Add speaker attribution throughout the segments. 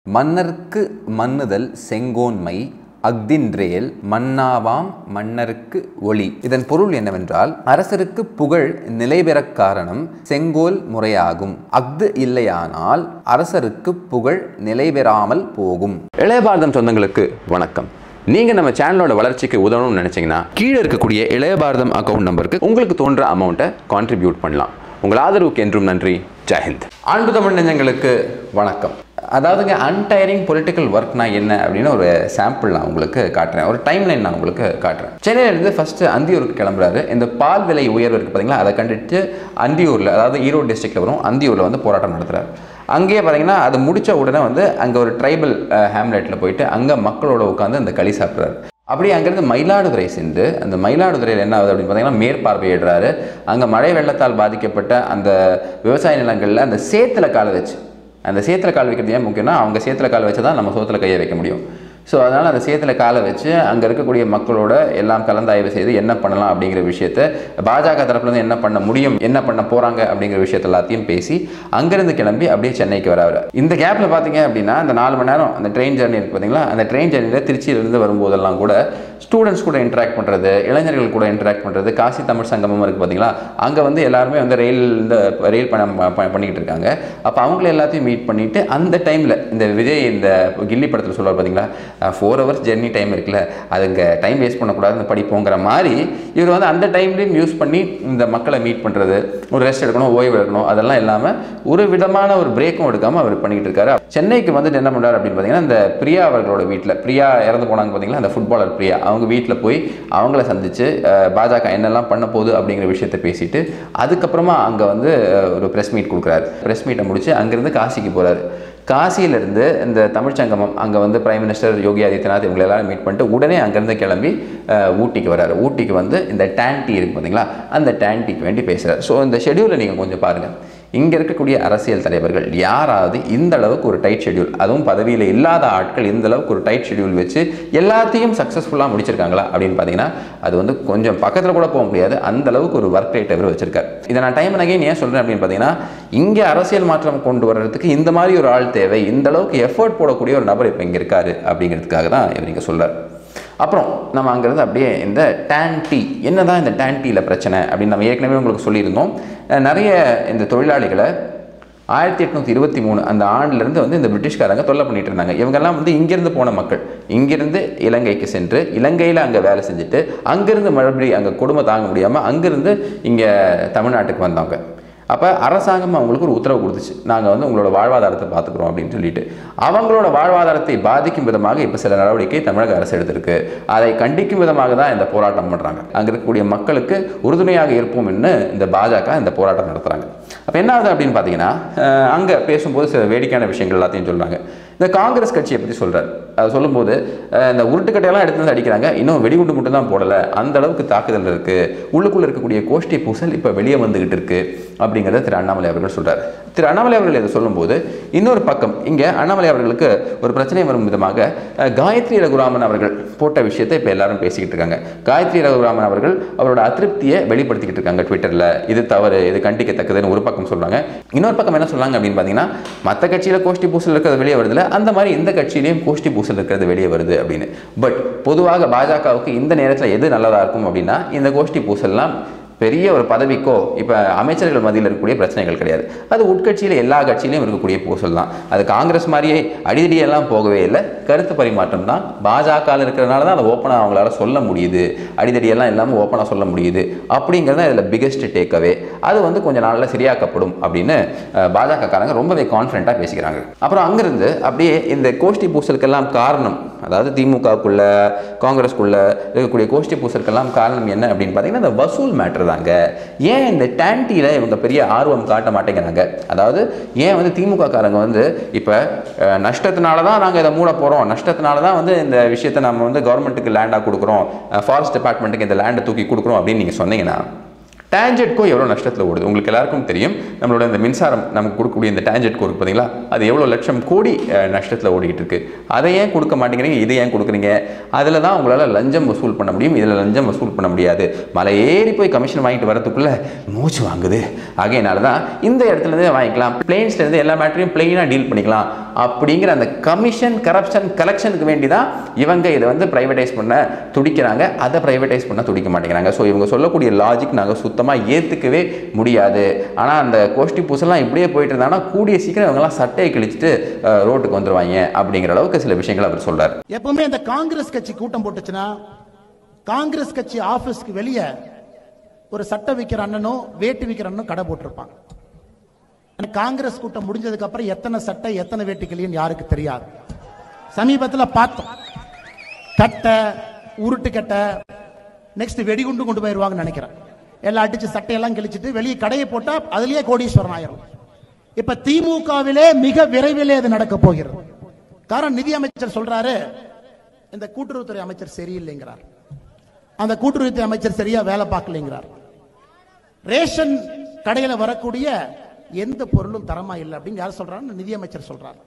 Speaker 1: மன்னர்க்கு மன்னுதல் செங்கோன்மை அஃதின்றேல் மன்னாவாம் மன்னருக்கு ஒளி இதன் பொருள் என்னவென்றால் அரசருக்கு புகழ் நிலைபெறக் காரணம் செங்கோல் முறையாகும் அஃது இல்லையானால் அரசருக்கு புகழ் நிலைபெறாமல் போகும் இளைய பாரதம் சொந்தங்களுக்கு வணக்கம் நீங்க நம்ம சேனலோட வளர்ச்சிக்கு உதவணும்னு நினைச்சீங்கன்னா கீழே இருக்கக்கூடிய இளைய பாரதம் அக்கௌண்ட் நம்பருக்கு உங்களுக்கு தோன்ற அமௌண்ட்டை கான்ட்ரிபியூட் பண்ணலாம் உங்கள் ஆதரவுக்கு என்றும் நன்றி ஜெயஹிந்த் அன்பு தமிழ் நெஞ்சங்களுக்கு வணக்கம் அதாவதுங்க அன்டயரிங் பொலிட்டிக்கல் ஒர்க்னா என்ன அப்படின்னு ஒரு சாம்பிள் நான் உங்களுக்கு காட்டுறேன் ஒரு டைம் லைன் நான் உங்களுக்கு காட்டுறேன் சென்னையிலேருந்து ஃபஸ்ட்டு அந்தியூருக்கு கிளம்புறாரு இந்த பால் விலை உயர்வு இருக்குது பார்த்தீங்களா அதை கண்டுட்டு அந்தியூரில் அதாவது ஈரோடு டிஸ்ட்ரிக்டில் வரும் அந்தியூரில் வந்து போராட்டம் நடத்துகிறார் அங்கேயே பார்த்தீங்கன்னா அது முடித்த உடனே வந்து அங்கே ஒரு ட்ரைபல் ஹேம்லெட்டில் போயிட்டு அங்கே மக்களோட உட்காந்து அந்த களி சாப்பிட்றாரு அப்படியே அங்கேருந்து மயிலாடுதுறை சென்று அந்த மயிலாடுதுறையில் என்ன ஆகுது அப்படின்னு பார்த்தீங்கன்னா மேற்பார்வையிடுறாரு அங்கே மழை வெள்ளத்தால் பாதிக்கப்பட்ட அந்த விவசாய நிலங்களில் அந்த சேத்துல காலை வச்சு அந்த சேத்துல கால் வைக்கிறது ஏன் முக்கியம்னா அவங்க சேத்துல கால் வச்சு தான் நம்ம சோத்துல கையை வைக்க முடியும் ஸோ அதனால் அந்த சேத்துல காலை வச்சு அங்கே இருக்கக்கூடிய மக்களோட எல்லாம் கலந்தாய்வு செய்து என்ன பண்ணலாம் அப்படிங்கிற விஷயத்த பாஜக தரப்புலேருந்து என்ன பண்ண முடியும் என்ன பண்ண போகிறாங்க அப்படிங்கிற விஷயத்த எல்லாத்தையும் பேசி அங்கேருந்து கிளம்பி அப்படியே சென்னைக்கு வராரு இந்த கேப்பில் பார்த்தீங்க அப்படின்னா அந்த நாலு மணி நேரம் அந்த ட்ரெயின் ஜர்னி இருக்குது பார்த்தீங்களா அந்த ட்ரெயின் ஜர்னியில் திருச்சியிலேருந்து வரும்போதெல்லாம் கூட ஸ்டூடெண்ட்ஸ் கூட இன்ட்ராக்ட் பண்ணுறது இளைஞர்கள் கூட இன்ட்ராக்ட் பண்ணுறது காசி தமிழ் சங்கமம் இருக்குது பார்த்தீங்களா அங்கே வந்து எல்லாருமே வந்து ரயில் இந்த ரயில் பயணம் ப- பண்ணிக்கிட்டு இருக்காங்க அப்போ அவங்கள எல்லாத்தையும் மீட் பண்ணிவிட்டு அந்த டைமில் இந்த விஜய் இந்த கில்லி படத்தில் சொல்லுவார் பார்த்தீங்களா ஃபோர் ஹவர்ஸ் ஜெர்னி டைம் இருக்குல்ல அதுங்க டைம் வேஸ்ட் பண்ணக்கூடாது இந்த படிப்போங்கிற மாதிரி இவர் வந்து அந்த டைம்லேயும் யூஸ் பண்ணி இந்த மக்களை மீட் பண்ணுறது ஒரு ரெஸ்ட் எடுக்கணும் ஓய்வு எடுக்கணும் அதெல்லாம் இல்லாமல் ஒரு விதமான ஒரு பிரேக்கும் எடுக்காமல் அவர் பண்ணிக்கிட்டு இருக்காரு சென்னைக்கு வந்துட்டு என்ன பண்ணுறாரு அப்படின்னு பார்த்தீங்கன்னா இந்த பிரியா அவர்களோட வீட்டில் பிரியா இறந்து போனாங்க பார்த்தீங்களா அந்த ஃபுட்பாலர் பிரியா அவங்க வீட்டில் போய் அவங்கள சந்தித்து பாஜக என்னெல்லாம் பண்ண போகுது அப்படிங்கிற விஷயத்தை பேசிட்டு அதுக்கப்புறமா அங்கே வந்து அஹ், ஒரு ப்ரெஸ் மீட் கொடுக்குறாரு ப்ரெஸ் மீட்டை முடிச்சு அங்கேருந்து காசிக்கு போகிறாரு காசியிலேருந்து இந்த தமிழ் சங்கமம் அங்கே வந்து பிரைம் மினிஸ்டர் யோகி ஆதித்யநாத் இவங்க எல்லாரும் மீட் பண்ணிட்டு உடனே அங்கேருந்து கிளம்பி அஹ், ஊட்டிக்கு வராரு ஊட்டிக்கு வந்து இந்த டேன்டி இருக்கு பார்த்தீங்களா அந்த டேன்டிக்கு வேண்டி பேசுகிறார் ஸோ இந்த ஷெடியூலை நீங்கள் கொஞ்சம் பாருங்கள் இங்கே இருக்கக்கூடிய அரசியல் தலைவர்கள் யாராவது இந்த அளவுக்கு ஒரு டைட் ஷெட்யூல் அதுவும் பதவியில் இல்லாத ஆட்கள் இந்த அளவுக்கு ஒரு டைட் ஷெட்யூல் வச்சு எல்லாத்தையும் சக்ஸஸ்ஃபுல்லாக முடிச்சிருக்காங்களா அப்படின்னு பார்த்தீங்கன்னா அது வந்து கொஞ்சம் பக்கத்தில் கூட போக முடியாது அந்த அளவுக்கு ஒரு ஒர்க் ரேட் அவர் வச்சிருக்காரு இதை நான் டைம் அகைன் ஏன் சொல்கிறேன் அப்படின்னு பார்த்தீங்கன்னா இங்கே அரசியல் மாற்றம் கொண்டு வர்றதுக்கு இந்த மாதிரி ஒரு ஆள் தேவை இந்த அளவுக்கு எஃபோர்ட் போடக்கூடிய ஒரு நபர் இப்போ இங்கே இருக்காரு அப்படிங்கிறதுக்காக தான் இவர் இங்கே சொல்றார் அப்புறம் நம்ம அங்கேருந்து அப்படியே இந்த டேன் டீ என்னதான் இந்த டேன் டீயில் பிரச்சனை அப்படின்னு நம்ம ஏற்கனவே உங்களுக்கு சொல்லியிருந்தோம் அஹ் நிறைய இந்த தொழிலாளிகளை ஆயிரத்தி எட்நூற்றி இருபத்தி மூணு அந்த ஆண்டுலேருந்து வந்து இந்த பிரிட்டிஷ்காரங்க தொல்லை பண்ணிட்டு இருந்தாங்க இவங்கெல்லாம் வந்து இங்கேருந்து போன மக்கள் இங்கேருந்து இலங்கைக்கு சென்று இலங்கையில் அங்கே வேலை செஞ்சுட்டு அங்கேருந்து மறுபடியும் அங்கே கொடுமை தாங்க முடியாமல் அங்கேருந்து இங்கே தமிழ்நாட்டுக்கு வந்தவங்க அப்போ அரசாங்கம் அவங்களுக்கு ஒரு உத்தரவு கொடுத்துச்சு நாங்கள் வந்து உங்களோட வாழ்வாதாரத்தை பார்த்துக்குறோம் அப்படின்னு சொல்லிட்டு அவங்களோட வாழ்வாதாரத்தை பாதிக்கும் விதமாக இப்போ சில நடவடிக்கை தமிழக அரசு எடுத்திருக்கு அதை கண்டிக்கும் விதமாக தான் இந்த போராட்டம் பண்ணுறாங்க அங்கே இருக்கக்கூடிய மக்களுக்கு உறுதுணையாக இருப்போம் என்று இந்த பாஜக இந்த போராட்டம் நடத்துகிறாங்க அப்போ என்ன ஆகுது அப்படின்னு பார்த்தீங்கன்னா அங்கே பேசும்போது சில வேடிக்கையான விஷயங்கள் எல்லாத்தையும் சொல்கிறாங்க இந்த காங்கிரஸ் கட்சியை பற்றி சொல்கிறார் அது சொல்லும்போது அஹ், இந்த உருட்டுக்கட்டையெல்லாம் எடுத்து வந்து அடிக்கிறாங்க இன்னும் வெடிகுண்டு மட்டும் தான் போடலை அந்த அளவுக்கு தாக்குதல் இருக்குது உள்ளுக்குள்ளே இருக்கக்கூடிய கோஷ்டி பூசல் இப்போ வெளியே வந்துகிட்டு இருக்கு அப்படிங்கிறத திரு அண்ணாமலை அவர்கள் சொல்றார் திரு அண்ணாமலை அவர்கள் இதை சொல்லும்போது இன்னொரு பக்கம் இங்கே அண்ணாமலை அவர்களுக்கு ஒரு பிரச்சனை வரும் விதமாக அஹ், காயத்ரி ரகுராமன் அவர்கள் போட்ட விஷயத்தை இப்போ எல்லாரும் பேசிக்கிட்டு இருக்காங்க காயத்ரி ரகுராமன் அவர்கள் அவரோட அதிருப்தியை வெளிப்படுத்திக்கிட்டு இருக்காங்க ட்விட்டரில் இது தவறு இது கண்டிக்கத்தக்கதுன்னு ஒரு பக்கம் சொல்றாங்க இன்னொரு பக்கம் என்ன சொல்றாங்க அப்படின்னு பார்த்தீங்கன்னா மற்ற கட்சியில் கோஷ்டி பூசல் இருக்கிறது வெளியே வருதுல அந்த மாதிரி இந்த கட்சியிலையும் கோஷ்டி பூசல் இருக்கிறது வெளியே வருது அப்படின்னு பட் பொதுவாக பாஜகவுக்கு இந்த நேரத்தில் எது நல்லதா இருக்கும் அப்படின்னா இந்த கோஷ்டி பூசல்லாம் பெரிய ஒரு பதவிக்கோ இப்போ அமைச்சர்கள் மத்தியில் இருக்கக்கூடிய பிரச்சனைகள் கிடையாது அது உட்கட்சியில் எல்லா கட்சியிலையும் இருக்கக்கூடிய பூசல் தான் அது காங்கிரஸ் மாதிரியே அடிதடியெல்லாம் போகவே இல்லை கருத்து பரிமாற்றம் தான் பாஜகவில் இருக்கிறதுனால தான் அதை ஓப்பனாக அவங்களால சொல்ல முடியுது அடிதடியெல்லாம் இல்லாமல் ஓப்பனாக சொல்ல முடியுது அப்படிங்கிறது தான் இதில் பிகெஸ்ட் டேக்அவே அது வந்து கொஞ்ச நாளில் சரியாக்கப்படும் அப்படின்னு அஹ், பாஜகக்காரங்க ரொம்பவே கான்ஃபிடண்ட்டாக பேசிக்கிறாங்க அப்புறம் அங்கிருந்து அப்படியே இந்த கோஷ்டி பூசலுக்கெல்லாம் காரணம் அதாவது திமுகவுக்குள்ள காங்கிரஸ்க்குள்ள இருக்கக்கூடிய கோஷ்டி பூசலுக்கெல்லாம் காரணம் என்ன அப்படின்னு பார்த்தீங்கன்னா இந்த வசூல் மேட்ரு தாங்க ஏன் இந்த டேன்டியில் இவங்க பெரிய ஆர்வம் காட்ட மாட்டேங்கிறாங்க அதாவது ஏன் வந்து திமுக காரங்க வந்து இப்போ நஷ்டத்தினால தான் நாங்கள் இதை மூட போகிறோம் நஷ்டத்தினால தான் வந்து இந்த விஷயத்தை நம்ம வந்து கவர்மெண்ட்டுக்கு லேண்டாக கொடுக்குறோம் ஃபாரஸ்ட் டிபார்ட்மெண்ட்டுக்கு இந்த லேண்டை தூக்கி கொடுக்குறோம் அப்படின்னு நீங்கள் சொன்னீங்கன்னா டான்ஜெட்கோ எவ்வளோ நஷ்டத்தில் ஓடுது உங்களுக்கு எல்லாருக்கும் தெரியும் நம்மளோட இந்த மின்சாரம் நமக்கு கொடுக்கக்கூடிய இந்த டான்ஜெட்கோ இருக்கு பார்த்தீங்களா அது எவ்வளோ லட்சம் கோடி நஷ்டத்தில் ஓடிக்கிட்டு இருக்கு அதை ஏன் கொடுக்க மாட்டேங்கிறீங்க இதை ஏன் கொடுக்குறீங்க அதில் தான் உங்களால் லஞ்சம் வசூல் பண்ண முடியும் இதில் லஞ்சம் வசூல் பண்ண முடியாது மலை ஏறி போய் கமிஷன் வாங்கிட்டு வரதுக்குள்ள மூச்சு வாங்குது ஆகையினால தான் இந்த இடத்துல இருந்தே வாங்கிக்கலாம் பிளேன்ஸ்ல இருந்து எல்லா மேட்டரையும் பிளெயினாக டீல் பண்ணிக்கலாம் அப்படிங்கிற அந்த கமிஷன் கரப்ஷன் கலெக்ஷனுக்கு வேண்டி தான் இவங்க இதை வந்து ப்ரைவேடைஸ் பண்ண துடிக்கிறாங்க அதை ப்ரைவேடைஸ் பண்ண துடிக்க மாட்டேங்கிறாங்க ஸோ இவங்க சொல்லக்கூடிய லாஜிக் நாங்கள் சுத்தமாக ஏற்றுக்கவே முடியாது ஆனால் அந்த கோஷ்டி பூசெல்லாம் இப்படியே போயிட்டு இருந்தாங்கன்னா கூடிய சீக்கிரம் இவங்கெல்லாம் சட்டையை கிழிச்சிட்டு அஹ், ரோட்டுக்கு வந்துருவாங்க அப்படிங்கிற அளவுக்கு சில விஷயங்கள் அவர் சொல்றாரு
Speaker 2: எப்பவுமே இந்த காங்கிரஸ் கட்சி கூட்டம் போட்டுச்சுன்னா காங்கிரஸ் கட்சி ஆபீஸ்க்கு வெளியே ஒரு சட்டை விற்கிற அண்ணனும் வேட்டி விற்கிற அண்ணனும் கடை போட்டிருப்பாங்க ஆனா காங்கிரஸ் கூட்டம் முடிஞ்சதுக்கு அப்புறம் எத்தனை சட்டை எத்தனை வேட்டி கிளியும் யாருக்கு தெரியாது சமீபத்தில் பார்த்தோம் கட்டை உருட்டு கட்டை நெக்ஸ்ட் வெடிகுண்டு கொண்டு போயிருவாங்கன்னு நினைக்கிறேன் எல்லாம் அடிச்சு சட்டையெல்லாம் கிழிச்சிட்டு வெளியே கடையை போட்டா அதுலயே கோடீஸ்வரன் ஆயிரும் இப்ப திமுகவிலே மிக விரைவிலே அது நடக்க போகிறது காரணம் நிதி அமைச்சர் சொல்றாரு இந்த கூட்டுறவுத்துறை அமைச்சர் சரியில்லைங்கிறார் அந்த கூட்டுறவுத்துறை அமைச்சர் சரியா வேலை பார்க்கலைங்கிறார் ரேஷன் கடையில வரக்கூடிய எந்த பொருளும் தரமா இல்லை அப்படின்னு யார் சொல்றாரு நிதி அமைச்சர் சொல்றாரு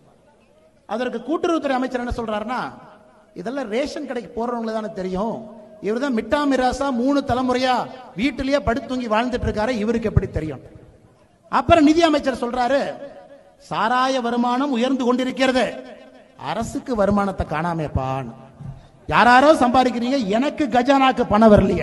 Speaker 2: அதற்கு கூட்டுறவுத்துறை அமைச்சர் என்ன சொல்றாருன்னா இதெல்லாம் ரேஷன் கடைக்கு போறவங்களுக்கு தானே தெரியும் இவர் தான் மிட்டா மிராசா மூணு தலைமுறையா வீட்டிலேயே படுத்தூங்கி வாழ்ந்துட்டு இருக்காரு இவருக்கு எப்படி தெரியும் அப்புறம் நிதி அமைச்சர் சொல்றாரு சாராய வருமானம் உயர்ந்து கொண்டிருக்கிறது அரசுக்கு வருமானத்தை காணாமேப்பான்னு யாராரோ சம்பாதிக்கிறீங்க எனக்கு கஜானாக்கு பணம் வரலையே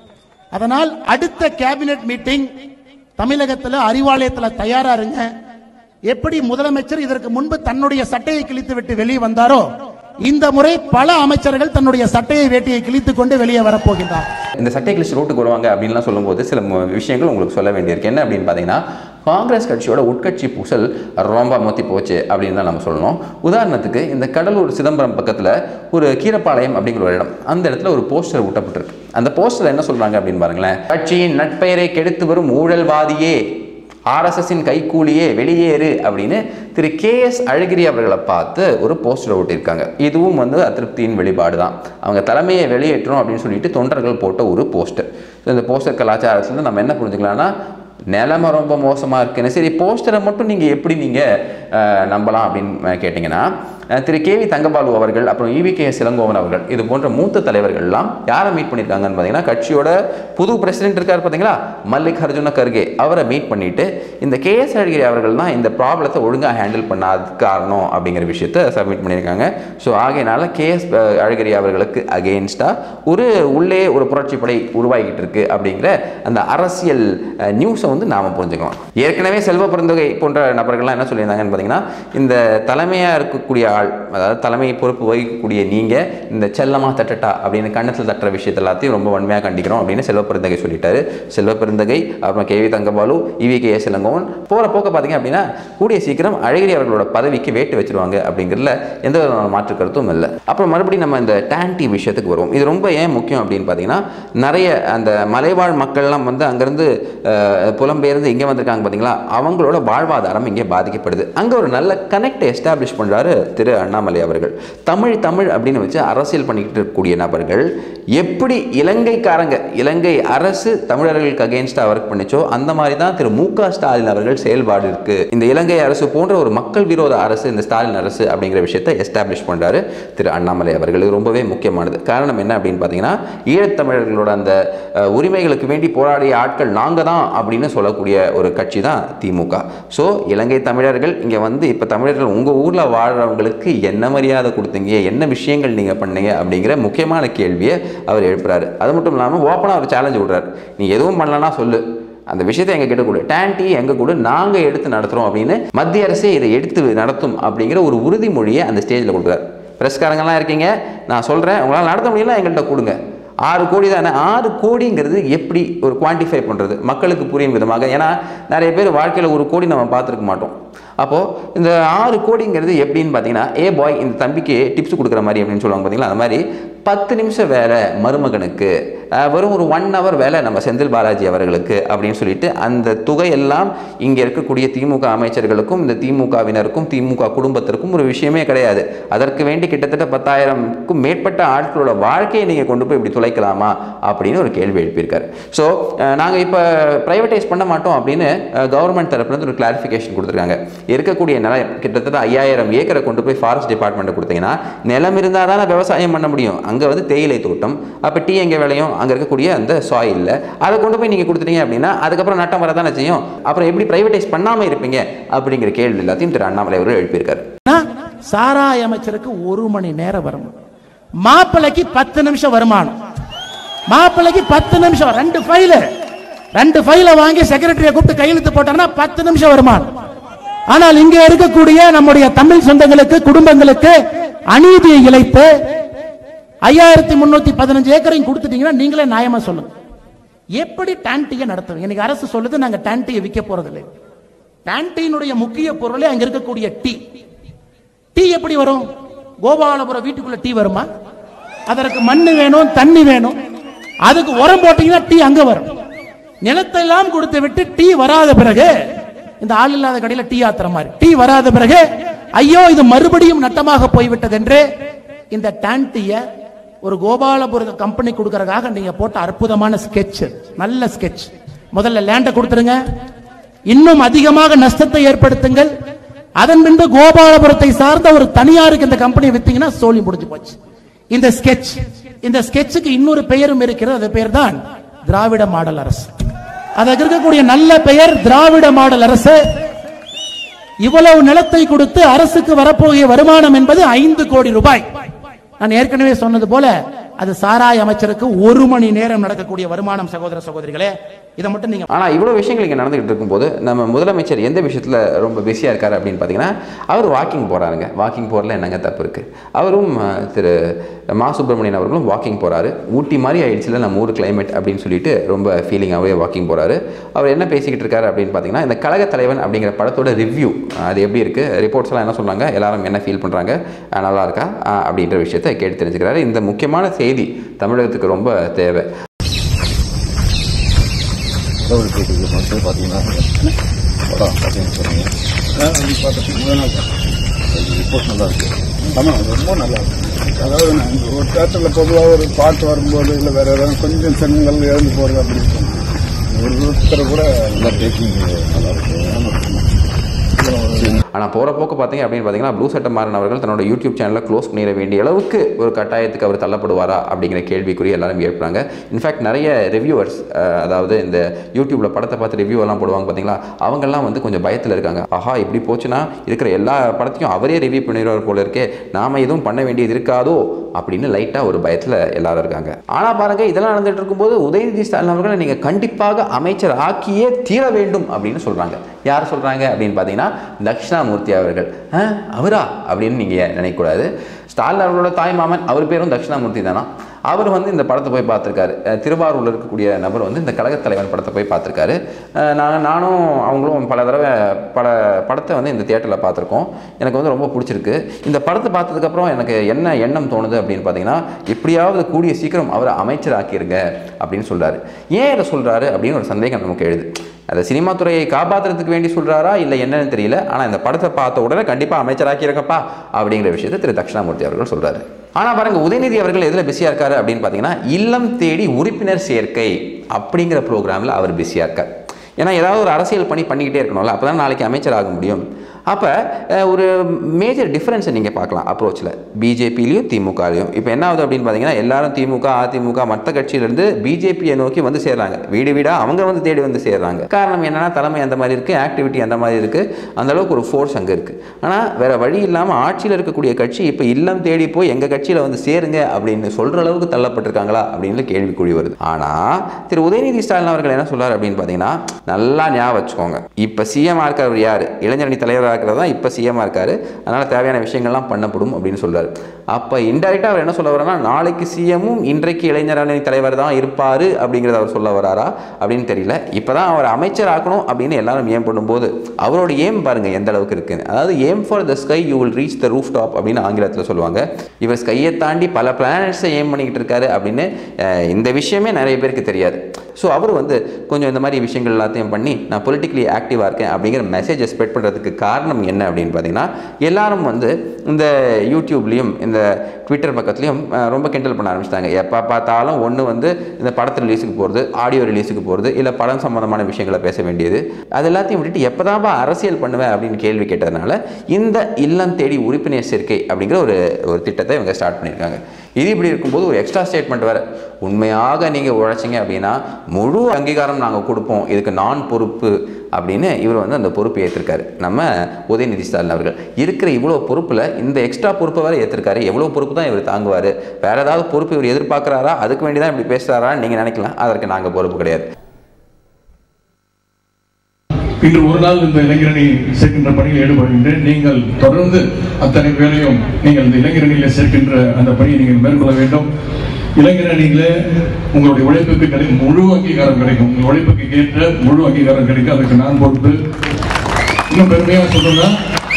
Speaker 2: அதனால் அடுத்த கேபினெட் மீட்டிங் தமிழகத்துல அறிவாலயத்துல தயாரா இருங்க எப்படி முதலமைச்சர் இதற்கு முன்பு தன்னுடைய சட்டையை கிழித்து விட்டு வெளியே வந்தாரோ இந்த முறை பல அமைச்சர்கள் தன்னுடைய சட்டையை வேட்டியை கிழித்துக் கொண்டு வெளியே வரப்போகின்றார்
Speaker 1: இந்த சட்டை கிழிச்சு ரோட்டுக்கு வருவாங்க அப்படின்லாம் சொல்லும்போது சில மு- விஷயங்கள் உங்களுக்கு சொல்ல வேண்டியிருக்கு என்ன அப்படின்னு பார்த்தீங்கன்னா காங்கிரஸ் கட்சியோட உட்கட்சி பூசல் ரொம்ப மொத்தி போச்சு அப்படின்னு தான் நம்ம சொல்லணும் உதாரணத்துக்கு இந்த கடலூர் சிதம்பரம் பக்கத்தில் ஒரு கீரப்பாளையம் அப்படிங்கிற ஒரு இடம் அந்த இடத்துல ஒரு போஸ்டர் ஒட்டப்பட்டிருக்கு அந்த போஸ்டர் என்ன சொல்றாங்க அப்படின்னு பாருங்களேன் கட்சியின் நட்பெயரை கெடுத்து வரும் ஊழல்வாதியே ஆர்எஸ்எஸ்ஸின் கைக்கூலியே வெளியேறு அப்படின்னு திரு கே எஸ் அழகிரி அவர்களை பார்த்து ஒரு போஸ்டர் ஒட்டியிருக்காங்க இதுவும் வந்து அதிருப்தியின் வெளிப்பாடு தான் அவங்க தலைமையை வெளியேற்றணும் அப்படின்னு சொல்லிட்டு தொண்டர்கள் போட்ட ஒரு போஸ்டர் ஸோ இந்த போஸ்டர் கலாச்சாரத்துலேருந்து நம்ம என்ன புரிஞ்சுக்கலாம்னா நிலைமை ரொம்ப மோசமாக இருக்குன்னு சரி போஸ்டரை மட்டும் நீங்கள் எப்படி நீங்கள் நம்பலாம் அப்படின்னு கேட்டிங்கன்னா அஹ், திரு கேவி தங்கபாலு அவர்கள் அப்புறம் இவி கே இளங்கோவன் அவர்கள் இது போன்ற மூத்த தலைவர்கள்லாம் யாரை மீட் பண்ணியிருக்காங்கன்னு பார்த்தீங்கன்னா கட்சியோட புது பிரசிடென்ட் இருக்கார் பார்த்தீங்களா மல்லிக் அர்ஜுன கர்கே அவரை மீட் பண்ணிட்டு இந்த கே எஸ் அழகிரி அவர்கள் தான் இந்த ப்ராப்ளத்தை ஒழுங்காக ஹேண்டில் பண்ணாதது காரணம் அப்படிங்கிற விஷயத்த சப்மிட் பண்ணியிருக்காங்க ஸோ ஆகையினால கே எஸ் அழகிரி அவர்களுக்கு அகெயின்ஸ்டாக ஒரு உள்ளே ஒரு புரட்சி படை உருவாகிட்டு இருக்கு அப்படிங்கிற அந்த அரசியல் நியூஸை வந்து நாம் புரிஞ்சுக்கலாம் ஏற்கனவே செல்வ பெருந்தொகை போன்ற நபர்கள்லாம் என்ன சொல்லியிருந்தாங்கன்னு பார்த்தீங்கன்னா இந்த தலைமையாக இருக்கக்கூடிய ஆள் அதாவது தலைமை பொறுப்பு வகிக்கக்கூடிய நீங்கள் இந்த செல்லமா தட்டட்டா அப்படின்னு கண்ணத்தில் தட்டுற விஷயத்த எல்லாத்தையும் ரொம்ப வன்மையாக கண்டிக்கிறோம் அப்படின்னு செல்வ பெருந்தகை சொல்லிட்டாரு செல்வ பெருந்தகை அப்புறம் K V Thangkabalu E V K S Elangovan போகிற போக்க பார்த்தீங்க அப்படின்னா கூடிய சீக்கிரம் அழகிரி அவர்களோட பதவிக்கு வேட்டு வச்சிருவாங்க அப்படிங்கிறதுல எந்த விதமான மாற்று கருத்தும் இல்லை அப்புறம் மறுபடியும் நம்ம இந்த டேன்டி விஷயத்துக்கு வருவோம் இது ரொம்ப ஏன் முக்கியம் அப்படின்னு பார்த்தீங்கன்னா நிறைய அந்த மலைவாழ் மக்கள்லாம் வந்து அங்கேருந்து புலம்பெயர்ந்து இங்கே வந்திருக்காங்க பார்த்தீங்களா அவங்களோட வாழ்வாதாரம் இங்கே பாதிக்கப்படுது அங்கே ஒரு நல்ல கனெக்ட் எஸ்டாப்ளிஷ் பண்ணுறாரு திரு அண்ணாமலை அவர்கள் தமிழ் தமிழ் அப்படின்னு வச்சு அரசியல் பண்ணிக்கிட்டு இருக்கக்கூடிய நபர்கள் எப்படி இலங்கைக்காரங்க இலங்கை அரசு தமிழர்களுக்கு அகேன்ஸ்டாக ஒர்க் பண்ணிச்சோ அந்த மாதிரி தான் திரு மு க ஸ்டாலின் அவர்கள் செயல்பாடு இருக்கு இந்த இலங்கை அரசு போன்ற ஒரு மக்கள் விரோத அரசு இந்த ஸ்டாலின் அரசு அப்படிங்கிற விஷயத்தை எஸ்டாப்ளிஷ் பண்றாரு திரு அண்ணாமலை அவர்கள் இது ரொம்பவே முக்கியமானது காரணம் என்ன அப்படின்னு பார்த்தீங்கன்னா ஈழத்தமிழர்களோட அந்த அஹ், உரிமைகளுக்கு வேண்டி போராடிய ஆட்கள் நாங்கள் தான் அப்படின்னு சொல்லக்கூடிய ஒரு கட்சி தான் திமுக ஸோ இலங்கை தமிழர்கள் இங்கே வந்து இப்போ தமிழர்கள் உங்கள் ஊரில் வாழ்கிறவங்களுக்கு என்ன மரியாதை கொடுத்தீங்க என்ன விஷயங்கள் நீங்கள் பண்ணீங்க அப்படிங்கிற முக்கியமான கேள்வியை அவர் எழுப்புறாரு அது மட்டும் இல்லாமல் ஓப்பனாக ஒரு சேலஞ்சு விடுறாரு நீ எதுவும் பண்ணலன்னா சொல்லு அந்த விஷயத்தை எங்க கிட்ட கொடு டேன்டி எங்க கூட நாங்க எடுத்து நடத்துறோம் அப்படின்னு மத்திய அரசே இதை எடுத்து நடத்தும் அப்படிங்கிற ஒரு உறுதிமொழியை அந்த ஸ்டேஜில் கொடுக்குறாரு பிரஸ்காரங்கள்லாம் இருக்கீங்க நான் சொல்றேன் உங்களால் நடத்த முடியல எங்கள்கிட்ட கொடுங்க ஆறு கோடி தானே ஆறு கோடிங்கிறது எப்படி ஒரு குவான்டிஃபை பண்ணுறது மக்களுக்கு புரியும் விதமாக ஏன்னா நிறைய பேர் வாழ்க்கையில் ஒரு கோடி நம்ம பார்த்துருக்க மாட்டோம் அப்போது இந்த ஆறு கோடிங்கிறது எப்படின்னு பார்த்தீங்கன்னா ஏ பாய் இந்த தம்பிக்கு டிப்ஸ் கொடுக்குற மாதிரி அப்படின்னு சொல்லுவாங்க பார்த்தீங்களா அந்த மாதிரி பத்து நிமிஷம் வேலை மருமகனுக்கு அஹ், வெறும் ஒரு ஒன் ஹவர் வேலை நம்ம செந்தில் பாலாஜி அவர்களுக்கு அப்படின்னு சொல்லிட்டு அந்த தொகையெல்லாம் இங்கே இருக்கக்கூடிய திமுக அமைச்சர்களுக்கும் இந்த திமுகவினருக்கும் திமுக குடும்பத்திற்கும் ஒரு விஷயமே கிடையாது அதற்கு வேண்டி கிட்டத்தட்ட பத்தாயிரம்க்கும் மேற்பட்ட ஆட்களோட வாழ்க்கையை நீங்கள் கொண்டு போய் இப்படி துளைக்கலாமா அப்படின்னு ஒரு கேள்வி எழுப்பியிருக்காரு ஸோ நாங்கள் இப்போ ப்ரைவேட்டைஸ் பண்ண மாட்டோம் அப்படின்னு கவர்மெண்ட் தரப்புலேருந்து ஒரு கிளாரிஃபிகேஷன் கொடுத்துருக்காங்க இருக்கக்கூடிய நிலம் கிட்டத்தட்ட ஐயாயிரம் ஏக்கரை கொண்டு போய் ஃபாரஸ்ட் டிபார்ட்மெண்ட் கொடுத்தீங்கன்னா நிலம் இருந்தால் தானே விவசாயம் பண்ண முடியும் அங்கே வந்து தேயிலை தோட்டம் அப்போ டீ எங்கே விளையும் அங்கே இருக்கக்கூடிய அந்த சாயிலில் அதை கொண்டு போய் நீங்கள் கொடுத்துட்டீங்க அப்படின்னா அதுக்கப்புறம் நட்டம் வர தானே செய்யும் அப்புறம் எப்படி ப்ரைவேட்டைஸ் பண்ணாமல் இருப்பீங்க அப்படிங்கிற கேள்வி எல்லாத்தையும் திரு அண்ணாமலை அவர்கள் எழுப்பியிருக்காரு
Speaker 2: சாராய அமைச்சருக்கு ஒரு மணி நேரம் வருமானம் மாப்பிள்ளைக்கு பத்து நிமிஷம் வருமானம் மாப்பிள்ளைக்கு பத்து நிமிஷம் ரெண்டு ஃபைலு ரெண்டு ஃபைல வாங்கி செக்ரட்டரியை கூப்பிட்டு கையெழுத்து போட்டாங்கன்னா பத்து நிமிஷம் வருமானம் ஆனால் இங்க இருக்கக்கூடிய நம்முடைய தமிழ் சொந்தங்களுக்கு குடும்பங்களுக்கு அநீதியை இழைத்து ஐயாயிரத்தி முன்னூத்தி பதினஞ்சு ஏக்கரையும் கொடுத்துட்டீங்கன்னா நீங்களே நியாயமா சொல்லுங்க எப்படி டான்டியை நடத்துவீங்க இன்னைக்கு அரசு சொல்லுது நாங்க டான்டியை விற்க போறதில்லை டான்டியினுடைய முக்கிய பொருளே அங்க இருக்கக்கூடிய டீ டீ எப்படி வரும் கோபாலபுரம் வீட்டுக்குள்ள டீ வருமா அதற்கு மண்ணு வேணும் தண்ணி வேணும் அதுக்கு உரம் போட்டீங்கன்னா டீ அங்க வரும் நிலத்தெல்லாம் கொடுத்து விட்டு டீ வராத பிறகு இந்த ஆள் இல்லாத கடையில டீ ஆத்துற மாதிரி டீ வராத பிறகு ஐயோ இது மறுபடியும் நட்டமாக போய்விட்டது என்று இந்த டான்டிய ஒரு கோபாலபுர கம்பெனி கொடுக்கறதுக்காக நீங்க போட்ட அற்புதமான ஸ்கெட்ச் நல்ல ஸ்கெட்ச் முதல்ல லேண்டை கொடுத்துருங்க இன்னும் அதிகமாக நஷ்டத்தை ஏற்படுத்துங்கள் அதன் பின்பு கோபாலபுரத்தை சார்ந்த ஒரு தனியாருக்கு இந்த கம்பெனி வித்தீங்கன்னா சோழி முடிஞ்சு போச்சு இந்த ஸ்கெட்ச் இந்த ஸ்கெட்சுக்கு இன்னொரு பெயரும் இருக்கிறது அது பெயர் தான் திராவிட மாடல் அரசு அதற்கு இருக்கக்கூடிய நல்ல பெயர் திராவிட மாடல் அரசு இவ்வளவு நிலத்தை கொடுத்து அரசுக்கு வரப்போகிய வருமானம் என்பது ஐந்து கோடி ரூபாய் நான் ஏற்கனவே சொன்னது போல அது சாராய அமைச்சருக்கு ஒரு மணி நேரம் நடக்கக்கூடிய வருமானம் சகோதர சகோதரிகளே இதை மட்டும் நீங்க
Speaker 1: ஆனால் இவ்வளோ விஷயங்கள் இங்கே நடந்துகிட்டு இருக்கும்போது நம்ம முதலமைச்சர் எந்த விஷயத்தில் ரொம்ப பிஸியாக இருக்காரு அப்படின்னு பார்த்தீங்கன்னா அவர் வாக்கிங் போகிறாருங்க வாக்கிங் போகிறதுல என்னங்க தப்பு இருக்குது அவரும் அஹ், திரு மா சுப்பிரமணியன் அவர்களும் வாக்கிங் போகிறாரு ஊட்டி மாதிரி ஆயிடுச்சுல நம்ம ஊர் கிளைமேட் அப்படின்னு சொல்லிட்டு ரொம்ப ஃபீலிங்காகவே வாக்கிங் போகிறாரு அவர் என்ன பேசிக்கிட்டு இருக்காரு அப்படின்னு பார்த்தீங்கன்னா இந்த கழக தலைவன் அப்படிங்கிற படத்தோட ரிவ்யூ அது எப்படி இருக்குது ரிப்போர்ட்ஸ் எல்லாம் என்ன சொல்றாங்க எல்லாரும் என்ன ஃபீல் பண்ணுறாங்க நல்லா இருக்கா அஹ், அப்படின்ற விஷயத்தை கேட்டு தெரிஞ்சுக்கிறாரு இந்த முக்கியமான செய்தி தமிழகத்துக்கு ரொம்ப தேவை
Speaker 3: கடவுள் போட்டுக்கு மக்கள் பார்த்தீங்கன்னா படம் பார்த்தீங்கன்னு சொன்னீங்க பார்த்துட்டு முதல் நாள் ரிப்போர்ட் நல்லா இருக்கு ஆமாம் ரொம்ப நல்லா இருக்கு அதாவது நான் இங்க ஒரு தேட்டரில் பொதுவாக ஒரு பாட்டு வரும்போது இல்லை வேற ஏதாவது கொஞ்சம் செங்கல் இழந்து போகிறது அப்படின்னு சொன்னாங்க ஒரு ஒருத்தர் கூட நல்லா டேக்கிங் நல்லா இருக்கு ஆமாம்
Speaker 1: ஆனால் போகிற போக்கு பார்த்தீங்க அப்படின்னு பார்த்தீங்கன்னா ப்ளூ சட்டம் மாறன் அவர்கள் தன்னோட யூடியூப் சேனலை க்ளோஸ் பண்ணிட வேண்டிய அளவுக்கு ஒரு கட்டாயத்துக்கு அவர் தள்ளப்படுவாரா அப்படிங்கிற கேள்விக்குறி எல்லாரும் எழுப்புறாங்க இன்ஃபேக்ட் நிறைய ரிவ்யூவர்ஸ் அதாவது இந்த யூடியூப்பில் படத்தை பார்த்து ரிவ்யூ எல்லாம் போடுவாங்க பார்த்தீங்களா அவங்கெல்லாம் வந்து கொஞ்சம் பயத்தில் இருக்காங்க ஆஹா இப்படி போச்சுன்னா இருக்கிற எல்லா படத்தையும் அவரே ரிவ்யூ பண்ணிடுவார் போல இருக்கே நாம எதுவும் பண்ண வேண்டியது இருக்காதோ அப்படின்னு லைட்டாக ஒரு பயத்தில் எல்லாரும் இருக்காங்க ஆனால் பாருங்க இதெல்லாம் நடந்துட்டு இருக்கும்போது உதயநிதி ஸ்டாலின் அவர்களை நீங்கள் கண்டிப்பாக அமைச்சர் ஆக்கியே தீர வேண்டும் அப்படின்னு சொல்கிறாங்க யார் சொல்கிறாங்க அப்படின்னு பார்த்தீங்கன்னா தட்சிணாமூர்த்தி அவர்கள் "ஆ, அவரா அப்படின்னு நீங்கள் நினைக்கக்கூடாது ஸ்டாலின் அவர்களோட தாய் மாமன் அவர் பேரும் தட்சிணாமூர்த்தி தானா அவர் வந்து இந்த படத்தை போய் பார்த்துருக்காரு அஹ் திருவாரூரில் இருக்கக்கூடிய நபர் வந்து இந்த கழகத் தலைவன் படத்தை போய் பார்த்துருக்காரு அஹ் நான் நானும் அவங்களும் பல தடவை பல படத்தை வந்து இந்த தியேட்டரில் பார்த்துருக்கோம் எனக்கு வந்து ரொம்ப பிடிச்சிருக்கு இந்த படத்தை பார்த்ததுக்கப்புறம் எனக்கு என்ன எண்ணம் தோணுது அப்படின்னு பார்த்தீங்கன்னா எப்படியாவது கூடிய சீக்கிரம் அவரை அமைச்சர் ஆக்கிருங்க அப்படின்னு சொல்கிறாரு ஏன் இதை சொல்கிறாரு அப்படின்னு ஒரு சந்தேகம் நமக்கு எழுது அதை சினிமா துறையை காப்பாற்றுறதுக்கு வேண்டி சொல்கிறாரா இல்லை என்னன்னு தெரியல ஆனால் இந்த படத்தை பார்த்த உடனே கண்டிப்பாக அமைச்சராக்கியிருக்கப்பா அப்படிங்கிற விஷயத்தை திரு தட்சிணாமூர்த்தி அவர்கள் சொல்கிறாரு ஆனால் பாருங்க உதயநிதி அவர்கள் எதில் பிஸியாக இருக்காரு அப்படின்னு பார்த்தீங்கன்னா இல்லம் தேடி உறுப்பினர் சேர்க்கை அப்படிங்கிற ப்ரோக்ராமில் அவர் பிஸியாக இருக்கார் ஏன்னா ஏதாவது ஒரு அரசியல் பணி பண்ணிக்கிட்டே இருக்கணும்ல அப்போ தான் நாளைக்கு அமைச்சர் ஆக முடியும் அப்போ ஒரு மேஜர் டிஃப்ரென்ஸை நீங்கள் பார்க்கலாம் அப்ரோச்சில் பிஜேபிலையும் திமுகலையும் இப்போ என்ன ஆகுது அப்படின்னு பார்த்தீங்கன்னா எல்லாரும் திமுக அதிமுக மற்ற கட்சியிலேருந்து பிஜேபியை நோக்கி வந்து சேர்றாங்க வீடு வீடாக அவங்க வந்து தேடி வந்து சேர்றாங்க காரணம் என்னன்னா தலைமை அந்த மாதிரி இருக்குது ஆக்டிவிட்டி அந்த மாதிரி இருக்குது அந்த அளவுக்கு ஒரு ஃபோர்ஸ் அங்கே இருக்குது ஆனால் வேற வழி இல்லாமல் ஆட்சியில் இருக்கக்கூடிய கட்சி இப்போ இல்லம் தேடி போய் எங்கள் கட்சியில் வந்து சேருங்க அப்படின்னு சொல்கிற அளவுக்கு தள்ளப்பட்டிருக்காங்களா அப்படின்னு கேள்விக்குறி வருது ஆனால் திரு உதயநிதி ஸ்டாலின் அவர்கள் என்ன சொல்றாரு அப்படின்னு பார்த்தீங்கன்னா நல்லா ஞாபகம் வச்சுக்கோங்க இப்போ சிஎம் இருக்கிறவர் யார் இளைஞரணி தலைவராக இருக்கிறது தான் இப்போ சிஎம்மாக இருக்காரு அதனால் தேவையான விஷயங்கள்லாம் பண்ணப்படும் அப்படின்னு சொல்றாரு அப்போ இன்டெரக்டாக அவர் என்ன சொல்ல வரனா நாளைக்கு சிஎம்மும் இன்றைக்கு இளைஞர் அணி தலைவர் தான் இருப்பார் அப்படிங்கிறத அவர் சொல்ல வராரா அப்படின்னு தெரியல இப்போ தான் அவர் அமைச்சர் ஆக்கணும் அப்படின்னு எல்லாரும் ஏம் பண்ணும்போது அவரோட ஏம் பாருங்க எந்த அளவுக்கு இருக்குன்னு அதாவது aim for the sky you will reach the roof top அப்படின்னு ஆங்கிலத்தில் சொல்லுவாங்க இவர் ஸ்கையை தாண்டி பல பிளானட்ஸை ஏம் பண்ணிக்கிட்டு இருக்காரு அப்படின்னு அஹ், இந்த விஷயமே நிறைய பேருக்கு தெரியாது ஸோ அவர் வந்து கொஞ்சம் இந்த மாதிரி விஷயங்கள் எல்லாத்தையும் பண்ணி நான் பொலிட்டிக்கலி ஆக்டிவாக இருக்கேன் அப்படிங்கிற மெசேஜை ஸ்ப்ரெட் பண்ணுறதுக்கு காரணம் என்ன அப்படின்னு பார்த்தீங்கன்னா எல்லாரும் வந்து இந்த யூடியூப்லேயும் இந்த ட்விட்டர் பக்கத்துலையும் அஹ், ரொம்ப கிண்டல் பண்ண ஆரம்பிச்சிட்டாங்க எப்போ பார்த்தாலும் ஒன்று வந்து இந்த படத்து ரிலீஸுக்கு போகிறது ஆடியோ ரிலீஸுக்கு போகிறது இல்லை படம் சம்மந்தமான விஷயங்களை பேச வேண்டியது அது எல்லாத்தையும் விட்டுட்டு எப்போதாப்பா அரசியல் பண்ணுவேன் அப்படின்னு கேள்வி கேட்டதுனால இந்த இல்லம் தேடி உறுப்பினர் சேர்க்கை அப்படிங்கிற ஒரு ஒரு திட்டத்தை இவங்க ஸ்டார்ட் பண்ணியிருக்காங்க இது இப்படி இருக்கும்போது ஒரு எக்ஸ்ட்ரா ஸ்டேட்மெண்ட் வேறு உண்மையாக நீங்கள் உழைச்சிங்க அப்படின்னா முழு அங்கீகாரம் நாங்கள் கொடுப்போம் இதுக்கு நான் பொறுப்பு அப்படின்னு இவர் வந்து அந்த பொறுப்பை ஏற்றிருக்காரு நம்ம உதயநிதி ஸ்டாலின் அவர்கள் இருக்கிற இவ்வளோ பொறுப்பில் இந்த எக்ஸ்ட்ரா பொறுப்பை வேறு ஏற்றிருக்காரு எவ்வளோ பொறுப்பு தான் இவர் தாங்குவார் வேற ஏதாவது பொறுப்பு இவர் எதிர்பார்க்குறாரா அதுக்கு வேண்டி தான் இப்படி பேசுகிறாரான்னு நீங்கள் நினைக்கலாம் அதற்கு நாங்கள் பொறுப்பு கிடையாது
Speaker 4: இன்று ஒரு நாள் இந்த இளைஞரணி சேர்க்கின்ற பணியில் ஈடுபடுகின்றேன் நீங்கள் தொடர்ந்து அத்தனை பேரையும் நீங்கள் இந்த இளைஞரணியில சேர்க்கின்ற அந்த பணியை நீங்கள் மேற்கொள்ள வேண்டும் இளைஞரணியில உங்களுடைய உழைப்புக்கு கிடைக்கும் முழு அங்கீகாரம் கிடைக்கும் உங்கள் உழைப்புக்கு ஏற்ற முழு அங்கீகாரம் கிடைக்கும் அதுக்கு நான் பொறுப்பு இன்னும் பெருமையாக சொல்லணும்னா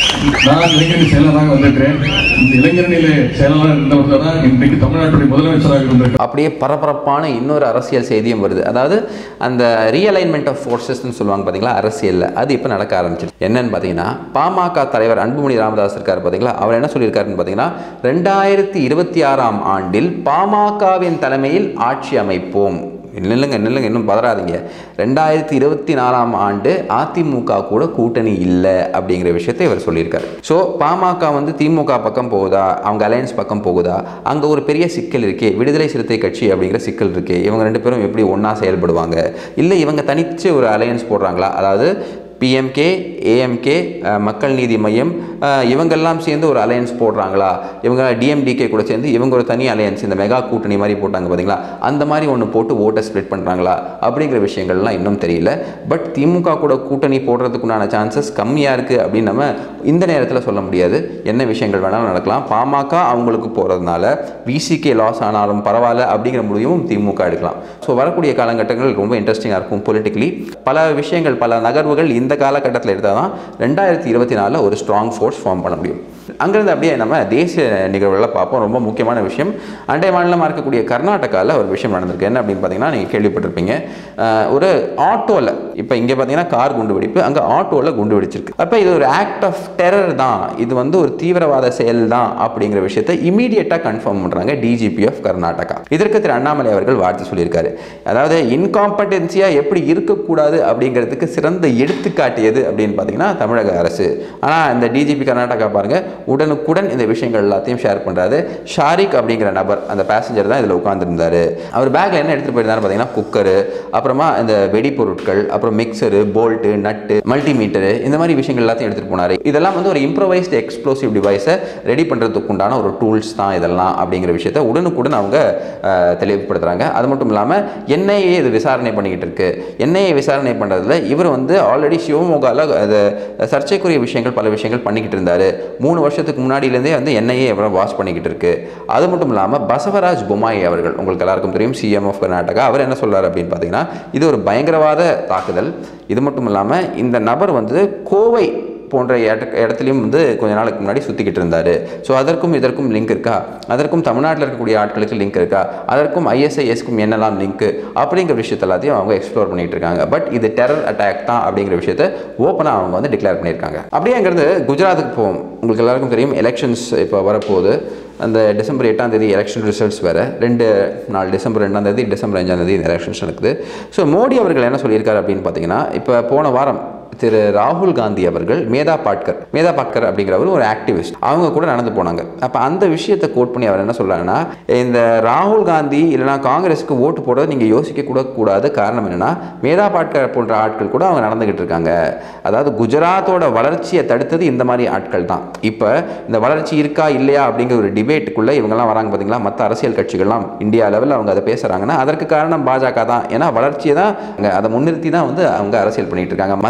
Speaker 4: நான் இளைஞரணி செயலராக வந்திருக்கிறேன் இந்த இளைஞரணியில செயலாளர் இருந்தவர் தான் இன்றைக்கு தமிழ்நாட்டுடைய முதலமைச்சராக இருந்திருக்கிறார்
Speaker 1: அப்படியே பரபரப்பான இன்னொரு அரசியல் செய்தியும் வருது அதாவது அந்த ரீஅலைன்மெண்ட் ஆஃப் ஃபோர்ஸஸ்னு சொல்லுவாங்க பார்த்தீங்களா அரசியலில் அது இப்போ நடக்க ஆரம்பிச்சிருச்சு என்னன்னு பார்த்தீங்கன்னா பாமக தலைவர் அன்புமணி ராமதாஸ் இருக்கார் பார்த்தீங்களா அவர் என்ன சொல்லியிருக்காருன்னு பார்த்தீங்கன்னா ரெண்டாயிரத்தி இருபத்தி ஆறாம் ஆண்டில் பாமகவின் தலைமையில் ஆட்சி அமைப்போம் நில்லுங்க நில்லுங்க இன்னும் பதறாதீங்க ரெண்டாயிரத்தி இருபத்தி நாலாம் ஆண்டு அதிமுக கூட கூட்டணி இல்லை அப்படிங்கிற விஷயத்தை இவர் சொல்லியிருக்காரு ஸோ பாமக வந்து திமுக பக்கம் போகுதா அவங்க அலையன்ஸ் பக்கம் போகுதா அங்கே ஒரு பெரிய சிக்கல் இருக்கே விடுதலை சிறுத்தை கட்சி அப்படிங்கிற சிக்கல் இருக்கே இவங்க ரெண்டு பேரும் எப்படி ஒன்றா செயல்படுவாங்க இல்லை இவங்க தனித்து ஒரு அலையன்ஸ் போடுறாங்களா அதாவது பிஎம்கே ஏஎம்கே மக்கள் நீதி மையம் அஹ், இவங்கெல்லாம் சேர்ந்து ஒரு அலையன்ஸ் போடுறாங்களா இவங்க டிஎம்டிகே கூட சேர்ந்து இவங்க ஒரு தனி அலையன்ஸ் இந்த மெகா கூட்டணி மாதிரி போட்டாங்க பார்த்தீங்களா அந்த மாதிரி ஒன்று போட்டு ஓட்டை ஸ்ப்ளிட் பண்ணுறாங்களா அப்படிங்கிற விஷயங்கள்லாம் இன்னும் தெரியல பட் திமுக கூட கூட்டணி போடுறதுக்குண்டான சான்சஸ் கம்மியாக இருக்குது அப்படின்னு நம்ம இந்த நேரத்தில் சொல்ல முடியாது என்ன விஷயங்கள் வேணாலும் நடக்கலாம் பாமக அவங்களுக்கு போகிறதுனால விசிகே லாஸ் ஆனாலும் பரவாயில்ல அப்படிங்கிற முடிவும் திமுக எடுக்கலாம் ஸோ வரக்கூடிய காலகட்டங்கள் ரொம்ப இன்ட்ரெஸ்டிங்காக இருக்கும் பொலிட்டிக்கலி பல விஷயங்கள் பல நகர்வுகள் இந்த காலகட்டத்தில் எடுத்தால் தான் ரெண்டாயிரத்தி இருபத்தி நாலில் ஒரு ஸ்ட்ராங் ஃபோர்ஸ் ஃபார்ம் பண்ண முடியும் அங்கேருந்து அப்படியே நம்ம தேசிய நிகழ்வுகளை பார்ப்போம் ரொம்ப முக்கியமான விஷயம் அண்டை மாநிலமாக இருக்கக்கூடிய கர்நாடகாவில் ஒரு விஷயம் நடந்திருக்கு என்ன அப்படின்னு பார்த்தீங்கன்னா நீங்கள் கேள்விப்பட்டிருப்பீங்க அஹ் ஒரு ஆட்டோவில் இப்போ இங்கே பார்த்தீங்கன்னா கார் குண்டு வெடிப்பு அங்கே ஆட்டோவில் குண்டு வெடிச்சிருக்கு அப்போ இது ஒரு ஆக்ட் ஆஃப் டெரர் தான் இது வந்து ஒரு தீவிரவாத செயல் தான் அப்படிங்கிற விஷயத்தை இமீடியட்டாக கன்ஃபார்ம் பண்ணுறாங்க டிஜிபி ஆஃப் கர்நாடகா இதற்கு திரு அண்ணாமலை அவர்கள் வாழ்த்து சொல்லியிருக்காரு அதாவது இன்காம்படென்சியாக எப்படி இருக்கக்கூடாது அப்படிங்கிறதுக்கு சிறந்த எடுத்துக்காட்டு எது அப்படின்னு பார்த்தீங்கன்னா தமிழக அரசு ஆனால் இந்த டிஜிபி கர்நாடகா பாருங்க உடனுக்குடன் இந்த விஷயங்கள் எல்லாத்தையும் ஷேர் பண்ணுறாரு ஷாரிக் அப்படிங்கிற நபர் அந்த பேசஞ்சர் தான் இதில் உட்காந்துருந்தாரு அவர் பேக்கில் என்ன எடுத்துகிட்டு போயிருந்தாரு பார்த்தீங்கன்னா குக்கரு அப்புறமா இந்த வெடிப்பொருட்கள் அப்புறம் மிக்சரு போல்ட்டு நட்டு மல்டிமீட்டரு இந்த மாதிரி விஷயங்கள் எல்லாத்தையும் எடுத்துகிட்டு போனார் இதெல்லாம் வந்து ஒரு இம்ப்ரோவைஸ்டு எக்ஸ்ப்ளோசிவ் டிவைஸை ரெடி பண்ணுறதுக்கு உண்டான ஒரு டூல்ஸ் தான் இதெல்லாம் அப்படிங்கிற விஷயத்த உடனுக்குடன் அவங்க அஹ், தெளிவுபடுத்துகிறாங்க அது மட்டும் இல்லாமல் என்ஐஏ இது விசாரணை பண்ணிக்கிட்டு இருக்கு என்ஐஏ விசாரணை பண்ணுறதுல இவர் வந்து ஆல்ரெடி சிவமோகாவில் அது சர்ச்சைக்குரிய விஷயங்கள் பல விஷயங்கள் பண்ணிக்கிட்டு இருந்தார் மூணு வருஷத்துக்கு முன்னாடியிலேருந்தே வந்து என்ஐஏ அப்புறம் வாஷ் பண்ணிக்கிட்டு இருக்கு அது மட்டும் இல்லாமல் பசவராஜ் பொம்மாய் அவர்கள் உங்களுக்கு எல்லாருக்கும் தெரியும் சிஎம் ஆஃப் கர்நாடகா அவர் என்ன சொல்றாரு அப்படின்னு பார்த்தீங்கன்னா இது ஒரு பயங்கரவாத தாக்குதல் இது மட்டும் இல்லாமல் இந்த நபர் வந்து கோவை போன்ற இடத்து- இடத்துலையும் வந்து கொஞ்ச நாளுக்கு முன்னாடி சுற்றிக்கிட்டு இருந்தார் ஸோ அதற்கும் இதற்கும் லிங்க் இருக்கா அதற்கும் தமிழ்நாட்டில் இருக்கக்கூடிய ஆட்களுக்கு லிங்க் இருக்கா அதற்கும் ஐஎஸ்ஐஎஸ்க்கும் என்னெல்லாம் லிங்க் அப்படிங்கிற விஷயத்த எல்லாத்தையும் அவங்க எக்ஸ்ப்ளோர் பண்ணிட்டு இருக்காங்க பட் இது டெரர் அட்டாக் தான் அப்படிங்கிற விஷயத்த ஓப்பனாக அவங்க வந்து டிக்ளேர் பண்ணியிருக்காங்க அப்படியே அங்கேருந்து குஜராத்துக்கு போவோம் உங்களுக்கு எல்லாருக்கும் தெரியும் எலெக்ஷன்ஸ் இப்போ வரப்போகுது அந்த டிசம்பர் எட்டாம் தேதி எலெக்ஷன் ரிசல்ட்ஸ் வேறு ரெண்டு நாள் டிசம்பர் ரெண்டாம் தேதி டிசம்பர் அஞ்சாம் தேதி இந்த எலெக்ஷன்ஸ் நடக்குது ஸோ மோடி அவர்கள் என்ன சொல்லியிருக்காரு அப்படின்னு பார்த்தீங்கன்னா இப்போ போன வாரம் திரு ராகுல் காந்தி அவர்கள் மேதா பாட்கர் மேதா பாட்கர் அப்படிங்கிறவர் ஒரு ஆக்டிவிஸ்ட் அவங்க கூட நடந்து போனாங்க அப்போ அந்த விஷயத்தை கோட் பண்ணி அவர் என்ன சொல்றாங்கன்னா இந்த ராகுல் காந்தி இல்லைனா காங்கிரஸுக்கு ஓட்டு போட நீங்கள் யோசிக்க கூட கூடாது காரணம் என்னன்னா மேதா பாட்கர் போன்ற ஆட்கள் கூட அவங்க நடந்துகிட்டு இருக்காங்க அதாவது குஜராத்தோட வளர்ச்சியை தடுத்தது இந்த மாதிரி ஆட்கள் தான் இப்போ இந்த வளர்ச்சி இருக்கா இல்லையா அப்படிங்கிற ஒரு டிபேட்டுக்குள்ளே இவங்கெல்லாம் வராங்க பார்த்தீங்களா மற்ற அரசியல் கட்சிகள்லாம் இந்தியா லெவலில் அவங்க அதை பேசுகிறாங்கன்னா அதற்கு காரணம் பாஜக தான் ஏன்னா வளர்ச்சியை தான் அங்க அதை முன்னிறுத்தி தான் வந்து அவங்க அரசியல் பண்ணிட்டு இருக்காங்க மற்ற ஃபேக்டர்ஸ்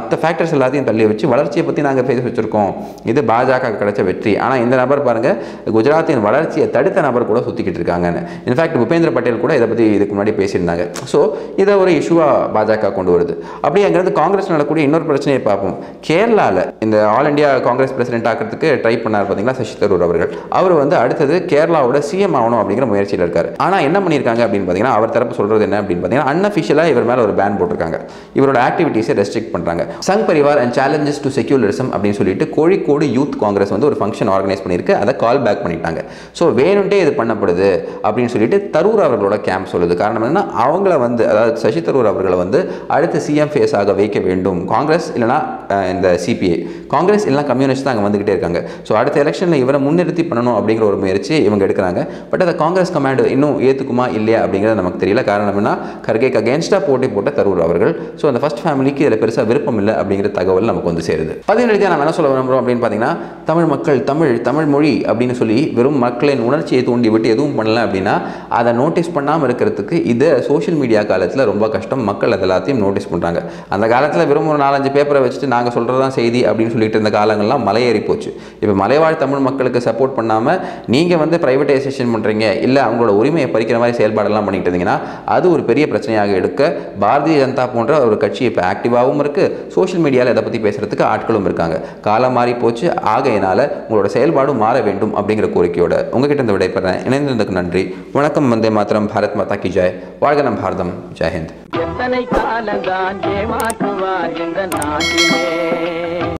Speaker 1: ஃபேக்டர்ஸ் எல்லாத்தையும் தள்ளி வச்சு வளர்ச்சியை பற்றி நாங்கள் பேசி வச்சுருக்கோம் இது பாஜக கிடைச்ச வெற்றி ஆனால் இந்த நபர் பாருங்கள் குஜராத்தின் வளர்ச்சியை தடுத்த நபர் கூட சுற்றிக்கிட்டு இருக்காங்கன்னு இன்ஃபேக்ட் பூபேந்திர பட்டேல் கூட இதை பற்றி இதுக்கு முன்னாடி பேசியிருந்தாங்க ஸோ இதை ஒரு இஷ்யூவாக பாஜக கொண்டு வருது அப்படியே அங்கேருந்து காங்கிரஸ் நடக்கக்கூடிய இன்னொரு பிரச்சனையை பார்ப்போம் கேரளாவில் இந்த ஆல் இந்தியா காங்கிரஸ் பிரசிடென்ட் ஆக்கிறதுக்கு ட்ரை பண்ணார் பார்த்தீங்களா சசி தரூர் அவர்கள் அவர் வந்து அடுத்தது கேரளாவோட சிஎம் ஆகணும் அப்படிங்கிற முயற்சியில் இருக்காரு ஆனால் என்ன பண்ணியிருக்காங்க அப்படின்னு பார்த்தீங்கன்னா அவர் தரப்பு சொல்கிறது என்ன அப்படின்னு பார்த்தீங்கன்னா அன்அஃபிஷியலாக இவர் மேலே ஒரு பேன் போட்டிருக்காங்க இவரோட ஆக்டிவிட்டீஸை ரெஸ்ட்ரிக்ட் பண்ணுறாங்க Sangh Parivar and challenges to secularism அப்படின்னு சொல்லிட்டு கோழிக்கோடு யூத் காங்கிரஸ் வந்து ஒரு ஃபங்க்ஷன் ஆர்கனைஸ் பண்ணியிருக்கு அதை கால் பேக் பண்ணிட்டாங்க ஸோ வேணும்ட்டே இது பண்ணப்படுது அப்படின்னு சொல்லிட்டு தரூர் அவர்களோட கேம்ப் சொல்லுது காரணம் என்னன்னா அவங்கள வந்து அதாவது சசி தரூர் அவர்களை வந்து அடுத்த சிஎம் ஃபேஸ் ஆக வைக்க வேண்டும் காங்கிரஸ் இல்லைனா அஹ், இந்த சிபிஐ காங்கிரஸ் இல்லைனா கம்யூனிஸ்ட் தான் அங்கே வந்துகிட்டே இருக்காங்க ஸோ அடுத்த எலெக்ஷனில் இவரை முன்னிறுத்தி பண்ணணும் அப்படிங்கிற ஒரு முயற்சி இவங்க எடுக்கிறாங்க பட் அதை காங்கிரஸ் கமாண்ட் இன்னும் ஏற்றுக்குமா இல்லையா அப்படிங்கிறது நமக்கு தெரியல காரணம் என்ன கர்கேக்கு அகேன்ஸ்டாக போட்டி போட்ட தரூர் அவர்கள் ஸோ அந்த ஃபர்ஸ்ட் ஃபேமிலிக்கு இதில் பெருசாக விருப்பம் இல்லை அப்படிங்கிற தகவல் நமக்கு வந்து சேருது பதினெட்டு நம்ம என்ன சொல்ல விரும்புகிறோம் அப்படின்னு பார்த்தீங்கன்னா தமிழ் மக்கள் தமிழ் தமிழ் மொழி அப்படின்னு சொல்லி வெறும் மக்களின் உணர்ச்சியை தூண்டி விட்டு எதுவும் பண்ணல அப்படின்னா அதை நோட்டீஸ் பண்ணாமல் இருக்கிறதுக்கு இது சோஷியல் மீடியா காலத்தில் ரொம்ப கஷ்டம் மக்கள் அது எல்லாத்தையும் நோட்டீஸ் பண்ணுறாங்க அந்த காலத்தில் வெறும் ஒரு நாலஞ்சு பேப்பரை வச்சுட்டு நாங்கள் சொல்கிறது தான் செய்தி அப்படின்னு சொல்லிட்டு இருந்த காலங்கள்லாம் மலையேறி போச்சு இப்போ மலைவாழ் தமிழ் மக்களுக்கு சப்போர்ட் பண்ணாமல் நீங்கள் வந்து ப்ரைவேட்டைசேஷன் பண்ணுறீங்க இல்லை அவங்களோட உரிமையை பறிக்கிற மாதிரி செயல்பாடெல்லாம் பண்ணிட்டு இருந்தீங்கன்னா அது ஒரு பெரிய பிரச்சனையாக எடுக்க பாரதிய ஜனதா போன்ற ஒரு கட்சி இப்போ ஆக்டிவாகவும் இருக்குது சோஷியல் மீடியாவில் இதை பற்றி பேசுகிறதுக்கு ஆட்களும் இருக்காங்க காலம் மாறி போச்சு ஆகையினால உங்களோட செயல்பாடும் மாற வேண்டும் அப்படிங்கிற கோரிக்கையோட உங்ககிட்ட இந்த விடைபெறேன் இணைந்திருந்ததுக்கு நன்றி வணக்கம் வந்தே மாத்திரம் பாரத் மாதா கி ஜெய் வாழ்க நம் பாரதம் ஜெய் ஹிந்த்
Speaker 5: எத்தனை காலந்தான் ஏமாற்றுவார் இந்த நாட்டிலே